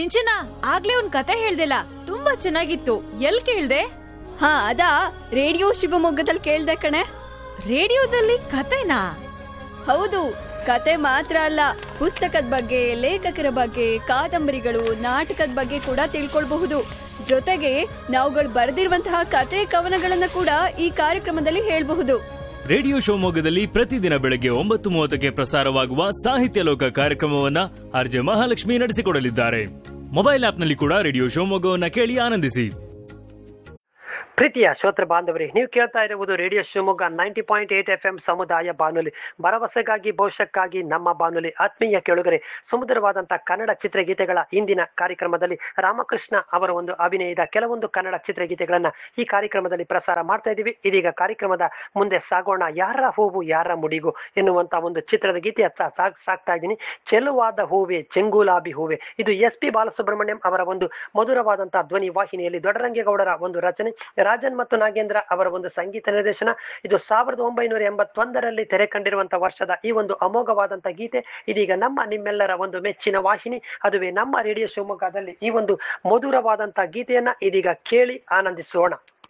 ಸಿಂಚನ ಆಗ್ಲೇ ಒಂದ್ ಕತೆ ಹೇಳ್ದಿಲ್ಲ ತುಂಬಾ ಚೆನ್ನಾಗಿತ್ತು ಎಲ್ ಕೇಳ್ದೆ ಹಾ ಅದಾ ರೇಡಿಯೋ ಶಿವಮೊಗ್ಗದಲ್ಲಿ ಕೇಳ್ದೆ ಕಣೆ ರೇಡಿಯೋದಲ್ಲಿ ಕತೆನಾ ಹೌದು ಕತೆ ಮಾತ್ರ ಅಲ್ಲ ಪುಸ್ತಕದ ಬಗ್ಗೆ ಲೇಖಕರ ಬಗ್ಗೆ ಕಾದಂಬರಿಗಳು ನಾಟಕದ ಬಗ್ಗೆ ಕೂಡ ತಿಳ್ಕೊಳ್ಬಹುದು ಜೊತೆಗೆ ನಾವುಗಳು ಬರೆದಿರುವಂತಹ ಕತೆ ಕವನಗಳನ್ನ ಕೂಡ ಈ ಕಾರ್ಯಕ್ರಮದಲ್ಲಿ ಹೇಳ್ಬಹುದು ರೇಡಿಯೋ ಶಿವಮೊಗ್ಗದಲ್ಲಿ ಪ್ರತಿದಿನ ಬೆಳಗ್ಗೆ ಒಂಬತ್ತು ಮೂವತ್ತಕ್ಕೆ ಪ್ರಸಾರವಾಗುವ ಸಾಹಿತ್ಯ ಲೋಕ ಕಾರ್ಯಕ್ರಮವನ್ನ ಆರ್ಜೆ ಮಹಾಲಕ್ಷ್ಮಿ ನಡೆಸಿಕೊಡಲಿದ್ದಾರೆ ಮೊಬೈಲ್ ಆಪ್ನಲ್ಲಿ ಕೂಡ ರೇಡಿಯೋ ಶಿವಮೊಗ್ಗವನ್ನ ಕೇಳಿ ಆನಂದಿಸಿ ಪ್ರೀತಿಯ ಶ್ರೋತೃ ಬಾಂಧವರೇ ನೀವು ಕೇಳ್ತಾ ಇರುವುದು radio Shivamogga ninety point eight F M ಸಮುದಾಯ ಬಾನುಲಿ ಭರವಸೆಗಾಗಿ ಭವಿಷ್ಯಕ್ಕಾಗಿ ನಮ್ಮ ಬಾನುಲಿ ಆತ್ಮೀಯ ಕೇಳುಗರೆ ಸುಮಧುರವಾದಂಥ ಕನ್ನಡ ಚಿತ್ರಗೀತೆಗಳ ಇಂದಿನ ಕಾರ್ಯಕ್ರಮದಲ್ಲಿ ರಾಮಕೃಷ್ಣ ಅವರ ಒಂದು ಅಭಿನಯದ ಕೆಲವೊಂದು ಕನ್ನಡ ಚಿತ್ರಗೀತೆಗಳನ್ನ ಈ ಕಾರ್ಯಕ್ರಮದಲ್ಲಿ ಪ್ರಸಾರ ಮಾಡ್ತಾ ಇದ್ದೀವಿ ಇದೀಗ ಕಾರ್ಯಕ್ರಮದ ಮುಂದೆ ಸಾಗೋಣ ಯಾರ ಹೂವು ಯಾರ ಮುಡಿಗು ಎನ್ನುವಂತ ಒಂದು ಚಿತ್ರದ ಗೀತೆ ಸಾಗ್ ಸಾಕ್ತಾ ಇದ್ದೀನಿ ಚೆಲುವಾದ ಹೂವೆ ಚೆಂಗುಲಾಬಿ ಹೂವೆ ಇದು ಎಸ್ ಪಿ ಬಾಲಸುಬ್ರಹ್ಮಣ್ಯಂ ಅವರ ಒಂದು ಮಧುರವಾದಂತಹ ಧ್ವನಿ ವಾಹಿನಿಯಲ್ಲಿ ದೊಡ್ಡರಂಗೇಗೌಡರ ಒಂದು ರಚನೆ ರಾಜನ್ ಮತ್ತು ನಾಗೇಂದ್ರ ಅವರ ಒಂದು ಸಂಗೀತ ನಿರ್ದೇಶನ ಇದು ಸಾವಿರದ ಒಂಬೈನೂರ ಎಂಬತ್ತೊಂದರಲ್ಲಿ ತೆರೆ ಕಂಡಿರುವಂತಹ ವರ್ಷದ ಈ ಒಂದು ಅಮೋಘವಾದಂತಹ ಗೀತೆ ಇದೀಗ ನಮ್ಮ ನಿಮ್ಮೆಲ್ಲರ ಒಂದು ಮೆಚ್ಚಿನ ವಾಹಿನಿ ಅದುವೇ ನಮ್ಮ ರೇಡಿಯೋ ಶಿವಮೊಗ್ಗದಲ್ಲಿ ಈ ಒಂದು ಮಧುರವಾದಂತಹ ಗೀತೆಯನ್ನ ಇದೀಗ ಕೇಳಿ ಆನಂದಿಸೋಣ